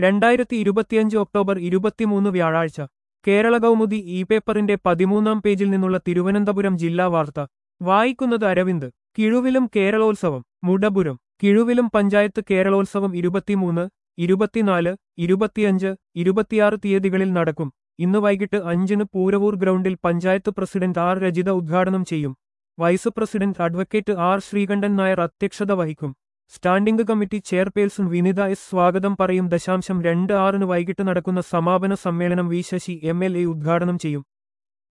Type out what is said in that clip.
രണ്ടായിരത്തി ഇരുപത്തിയഞ്ച് ഒക്ടോബർ ഇരുപത്തിമൂന്ന് വ്യാഴാഴ്ച കേരള കൗമുദി ഇ പേപ്പറിന്റെ പതിമൂന്നാം പേജിൽ നിന്നുള്ള തിരുവനന്തപുരം ജില്ലാ വാർത്ത വായിക്കുന്നത് അരവിന്ദ് കിഴുവിലും കേരളോത്സവം മുടപുരം കിഴുവിലും പഞ്ചായത്ത് കേരളോത്സവം ഇരുപത്തിമൂന്ന് ഇരുപത്തിനാല് ഇരുപത്തിയഞ്ച് ഇരുപത്തിയാറ് തീയതികളിൽ നടക്കും ഇന്ന് വൈകിട്ട് അഞ്ചിന് പൂരവൂർ ഗ്രൗണ്ടിൽ പഞ്ചായത്ത് പ്രസിഡന്റ് ആർ രജിത ഉദ്ഘാടനം ചെയ്യും vice president advocate R Sreekantan Nair അധ്യക്ഷത വഹിക്കും standing committee chairperson Vinitha S സ്വാഗതം പറയും ദശാംശം രണ്ട് ആറിന് വൈകിട്ട് നടക്കുന്ന സമാപന സമ്മേളനം V Sasi M L A ഉദ്ഘാടനം ചെയ്യും